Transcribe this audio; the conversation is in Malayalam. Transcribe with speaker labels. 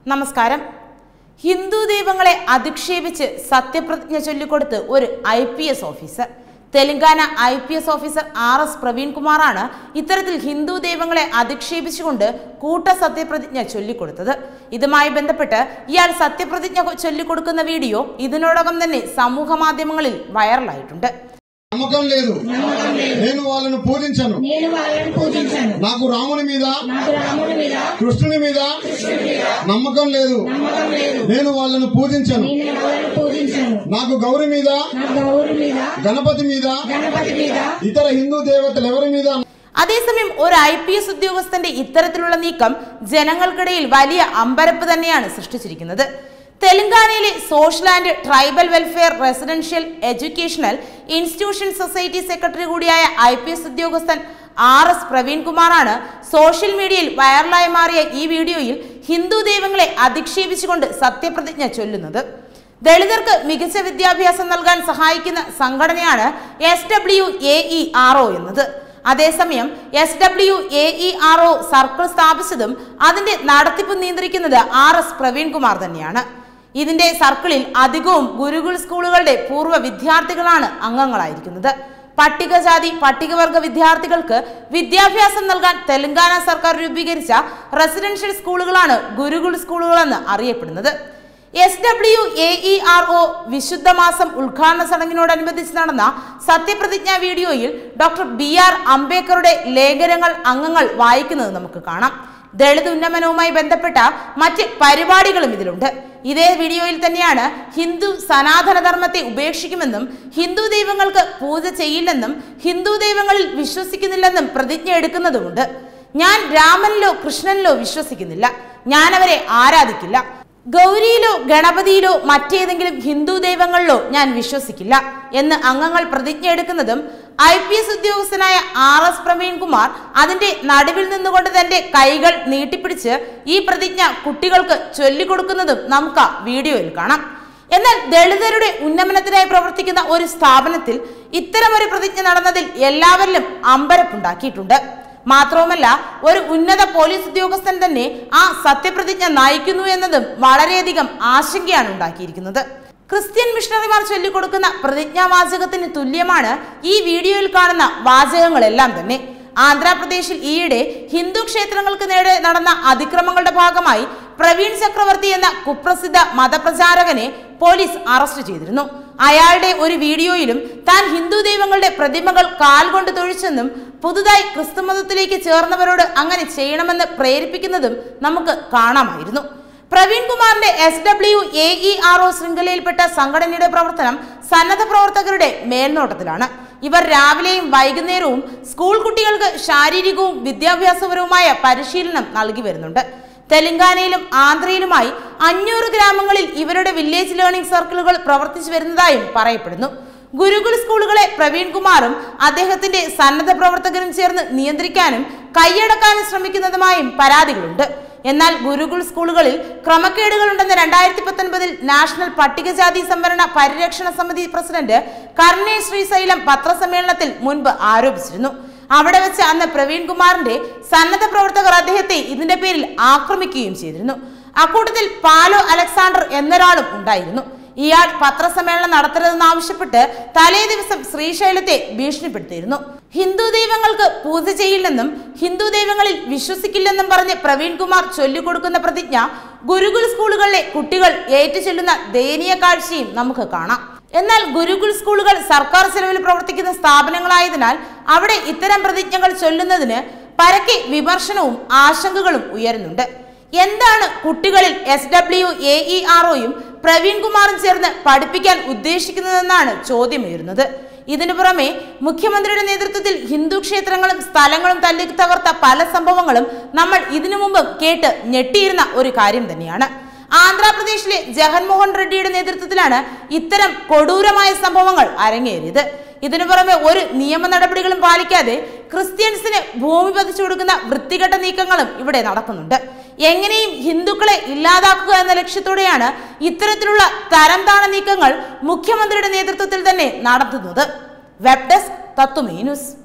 Speaker 1: നമസ്കാരം ഹിന്ദു ദൈവങ്ങളെ അധിക്ഷേപിച്ച് സത്യപ്രതിജ്ഞ ചൊല്ലിക്കൊടുത്ത് ഒരു I P S officer Telangana I P S officer R S Praveen കുമാറാണ് ഇത്തരത്തിൽ ഹിന്ദു ദൈവങ്ങളെ അധിക്ഷേപിച്ചുകൊണ്ട് കൂട്ട സത്യപ്രതിജ്ഞ ചൊല്ലിക്കൊടുത്തത് ഇതുമായി ബന്ധപ്പെട്ട് ഇയാൾ സത്യപ്രതിജ്ഞ ചൊല്ലിക്കൊടുക്കുന്ന വീഡിയോ ഇതിനോടകം തന്നെ സമൂഹ മാധ്യമങ്ങളിൽ വൈറലായിട്ടുണ്ട്
Speaker 2: నమ్మకం లేదు నేను వాళ్ళను పూజించను
Speaker 3: నేను వాళ్ళని పూజించాను
Speaker 2: నాకు రాముని మీద
Speaker 3: నాకు రాముడి మీద
Speaker 2: కృష్ణుని మీద నమ్మకం లేదు
Speaker 3: నమ్మకం లేదు
Speaker 2: నేను వాళ్ళను పూజించను
Speaker 3: నేను వాళ్ళని పూజించాను
Speaker 2: నాకు గౌరి మీద
Speaker 3: నా గౌరి మీద
Speaker 2: గణపతి మీద
Speaker 3: గణపతి మీద
Speaker 2: ఇతర హిందూ దేవతలు ఎవరి మీద
Speaker 1: അതേസമയം ഒരു ഐ പി എസ് ഉദ്യോഗസ്ഥന്റെ ഇത്തരത്തിലുള്ള നീക്കം ജനങ്ങൾക്കിടയിൽ വലിയ അമ്പരപ്പ് തന്നെയാണ് സൃഷ്ടിച്ചിരിക്കുന്നത് തെലങ്കാനയിലെ social and tribal welfare residential educational institution society secretary കൂടിയായ ഐ പി എസ് ഉദ്യോഗസ്ഥൻ ആർ എസ് പ്രവീൺ കുമാറാണ് സോഷ്യൽ മീഡിയയിൽ വൈറലായി മാറിയ ഈ വീഡിയോയിൽ ഹിന്ദു ദൈവങ്ങളെ അധിക്ഷേപിച്ചുകൊണ്ട് സത്യപ്രതിജ്ഞ ചൊല്ലുന്നത് ദളിതർക്ക് മികച്ച വിദ്യാഭ്യാസം നൽകാൻ സഹായിക്കുന്ന സംഘടനയാണ് S W A E R O എന്നത് അതേസമയം S W A E R O circle സ്ഥാപിച്ചതും അതിന്റെ നടത്തിപ്പ് നിയന്ത്രിക്കുന്നത് ആർ എസ് പ്രവീൺ കുമാർ തന്നെയാണ് ഇതിന്റെ സർക്കിളിൽ അധികവും ഗുരുകുൽ സ്കൂളുകളുടെ പൂർവ്വ വിദ്യാർത്ഥികളാണ് അംഗങ്ങളായിരിക്കുന്നത് പട്ടികജാതി പട്ടികവർഗ വിദ്യാർത്ഥികൾക്ക് വിദ്യാഭ്യാസം നൽകാൻ തെലങ്കാന സർക്കാർ രൂപീകരിച്ച റെസിഡൻഷ്യൽ സ്കൂളുകളാണ് ഗുരുകുൽ സ്കൂളുകളെന്ന് അറിയപ്പെടുന്നത് S W A E R O വിശുദ്ധ മാസം ഉദ്ഘാടന ചടങ്ങിനോടനുബന്ധിച്ച് നടന്ന സത്യപ്രതിജ്ഞാ വീഡിയോയിൽ ഡോക്ടർ ബി ആർ അംബേദ്കറുടെ ലേഖനങ്ങൾ അംഗങ്ങൾ വായിക്കുന്നത് നമുക്ക് കാണാം ദളിത് ഉന്നമനവുമായി ബന്ധപ്പെട്ട മറ്റ് പരിപാടികളും ഇതിലുണ്ട് ഇതേ വീഡിയോയിൽ തന്നെയാണ് ഹിന്ദു സനാതന ധർമ്മത്തെ ഉപേക്ഷിക്കുമെന്നും ഹിന്ദു ദൈവങ്ങൾക്ക് പൂജ ചെയ്യില്ലെന്നും ഹിന്ദു ദൈവങ്ങളിൽ വിശ്വസിക്കുന്നില്ലെന്നും പ്രതിജ്ഞ എടുക്കുന്നതുമുണ്ട് ഞാൻ രാമനിലോ കൃഷ്ണനിലോ വിശ്വസിക്കുന്നില്ല ഞാൻ അവരെ ആരാധിക്കില്ല ഗൗരിയിലോ ഗണപതിയിലോ മറ്റേതെങ്കിലും ഹിന്ദു ദൈവങ്ങളിലോ ഞാൻ വിശ്വസിക്കില്ല എന്ന് അംഗങ്ങൾ പ്രതിജ്ഞ എടുക്കുന്നതും ഐ പി എസ് ഉദ്യോഗസ്ഥനായ ആർ എസ് പ്രവീൺ കുമാർ അതിന്റെ നടുവിൽ നിന്നുകൊണ്ട് തന്റെ കൈകൾ നീട്ടിപ്പിടിച്ച് ഈ പ്രതിജ്ഞ കുട്ടികൾക്ക് ചൊല്ലിക്കൊടുക്കുന്നതും നമുക്ക് ആ വീഡിയോയിൽ കാണാം എന്നാൽ ദളിതരുടെ ഉന്നമനത്തിനായി പ്രവർത്തിക്കുന്ന ഒരു സ്ഥാപനത്തിൽ ഇത്തരമൊരു പ്രതിജ്ഞ നടന്നതിൽ എല്ലാവരിലും അമ്പരപ്പുണ്ടാക്കിയിട്ടുണ്ട് മാത്രവുമല്ല ഒരു ഉന്നത പോലീസ് ഉദ്യോഗസ്ഥൻ തന്നെ ആ സത്യപ്രതിജ്ഞ നയിക്കുന്നു എന്നതും വളരെയധികം ആശങ്കയാണ് ഉണ്ടാക്കിയിരിക്കുന്നത് ക്രിസ്ത്യൻ മിഷണറിമാർ ചൊല്ലിക്കൊടുക്കുന്ന പ്രതിജ്ഞാവാചകത്തിന് തുല്യമാണ് ഈ വീഡിയോയിൽ കാണുന്ന വാചകങ്ങളെല്ലാം തന്നെ ആന്ധ്രാപ്രദേശിൽ ഈയിടെ ഹിന്ദു ക്ഷേത്രങ്ങൾക്ക് നേരെ നടന്ന അതിക്രമങ്ങളുടെ ഭാഗമായി പ്രവീൺ ചക്രവർത്തി എന്ന കുപ്രസിദ്ധ മതപ്രചാരകനെ പോലീസ് അറസ്റ്റ് ചെയ്തിരുന്നു അയാളുടെ ഒരു വീഡിയോയിലും താൻ ഹിന്ദു ദൈവങ്ങളുടെ പ്രതിമകൾ കാൽ കൊണ്ട് തൊഴിച്ചെന്നും പുതുതായി ക്രിസ്തുമതത്തിലേക്ക് ചേർന്നവരോട് അങ്ങനെ ചെയ്യണമെന്ന് പ്രേരിപ്പിക്കുന്നതും നമുക്ക് കാണാമായിരുന്നു പ്രവീൺ കുമാറിന്റെ S W A E R O ശൃംഖലയിൽപ്പെട്ട സംഘടനയുടെ പ്രവർത്തനം സന്നദ്ധ പ്രവർത്തകരുടെ മേൽനോട്ടത്തിലാണ് ഇവർ രാവിലെയും വൈകുന്നേരവും സ്കൂൾ കുട്ടികൾക്ക് ശാരീരികവും വിദ്യാഭ്യാസപരവുമായ പരിശീലനം നൽകി വരുന്നുണ്ട് തെലങ്കാനയിലും ആന്ധ്രയിലുമായി അഞ്ഞൂറ് ഗ്രാമങ്ങളിൽ ഇവരുടെ വില്ലേജ് ലേണിംഗ് സർക്കിളുകൾ പ്രവർത്തിച്ചു വരുന്നതായും പറയപ്പെടുന്നു ഗുരുകുൽ സ്കൂളുകളെ പ്രവീൺ കുമാറും അദ്ദേഹത്തിന്റെ സന്നദ്ധ പ്രവർത്തകരും ചേർന്ന് നിയന്ത്രിക്കാനും കൈയടക്കാനും ശ്രമിക്കുന്നതുമായും പരാതികളുണ്ട് എന്നാൽ ഗുരുകുൽ സ്കൂളുകളിൽ ക്രമക്കേടുകളുണ്ടെന്ന് രണ്ടായിരത്തി പത്തൊൻപതിൽ നാഷണൽ പട്ടികജാതി സംവരണ പരിരക്ഷണ സമിതി പ്രസിഡന്റ് കർണേ ശ്രീശൈലം പത്രസമ്മേളനത്തിൽ മുൻപ് ആരോപിച്ചിരുന്നു അവിടെ വെച്ച് അന്ന് പ്രവീൺ കുമാറിന്റെ സന്നദ്ധ പ്രവർത്തകർ അദ്ദേഹത്തെ ഇതിന്റെ പേരിൽ ആക്രമിക്കുകയും ചെയ്തിരുന്നു അക്കൂട്ടത്തിൽ പാലോ അലക്സാണ്ടർ എന്നൊരാളും ഉണ്ടായിരുന്നു ഇയാൾ പത്രസമ്മേളനം നടത്തരുതെന്നാവശ്യപ്പെട്ട് തലേ ദിവസം ശ്രീശൈലത്തെ ഭീഷണിപ്പെടുത്തിയിരുന്നു ഹിന്ദു ദൈവങ്ങൾക്ക് പൂജ ചെയ്യില്ലെന്നും ഹിന്ദു ദൈവങ്ങളിൽ വിശ്വസിക്കില്ലെന്നും പറഞ്ഞ് പ്രവീൺ കുമാർ ചൊല്ലിക്കൊടുക്കുന്ന പ്രതിജ്ഞ ഗുരുകുൽ സ്കൂളുകളിലെ കുട്ടികൾ ഏറ്റുചൊല്ലുന്ന ദയനീയ കാഴ്ചയും നമുക്ക് കാണാം എന്നാൽ ഗുരുകുൽ സ്കൂളുകൾ സർക്കാർ ചെലവിൽ പ്രവർത്തിക്കുന്ന സ്ഥാപനങ്ങളായതിനാൽ അവിടെ ഇത്തരം പ്രതിജ്ഞകൾ ചൊല്ലുന്നതിന് പരക്കെ വിമർശനവും ആശങ്കകളും ഉയരുന്നുണ്ട് എന്താണ് കുട്ടികളിൽ S W A E R ഒയും പ്രവീൺ കുമാറും ചേർന്ന് പഠിപ്പിക്കാൻ ഉദ്ദേശിക്കുന്നതെന്നാണ് ചോദ്യമുയരുന്നത് ഇതിനു പുറമെ മുഖ്യമന്ത്രിയുടെ നേതൃത്വത്തിൽ ഹിന്ദു ക്ഷേത്രങ്ങളും സ്ഥലങ്ങളും തല്ലി തകർത്ത പല സംഭവങ്ങളും നമ്മൾ ഇതിനു മുമ്പ് കേട്ട് ഞെട്ടിയിരുന്ന ഒരു കാര്യം തന്നെയാണ് ആന്ധ്രാപ്രദേശിലെ ജഗൻമോഹൻ റെഡ്ഡിയുടെ നേതൃത്വത്തിലാണ് ഇത്തരം കൊടൂരമായ സംഭവങ്ങൾ അരങ്ങേറിയത് ഇതിനു പുറമെ ഒരു നിയമ നടപടികളും പാലിക്കാതെ ക്രിസ്ത്യൻസിന് ഭൂമി പതിച്ചു കൊടുക്കുന്ന വൃത്തികെട്ട നീക്കങ്ങളും ഇവിടെ നടക്കുന്നുണ്ട് എങ്ങനെയും ഹിന്ദുക്കളെ ഇല്ലാതാക്കുക എന്ന ലക്ഷ്യത്തോടെയാണ് ഇത്തരത്തിലുള്ള തരം താണ നീക്കങ്ങൾ മുഖ്യമന്ത്രിയുടെ നേതൃത്വത്തിൽ തന്നെ നടത്തുന്നത് വെബ് ഡെസ്ക് തത്വമേ ന്യൂസ്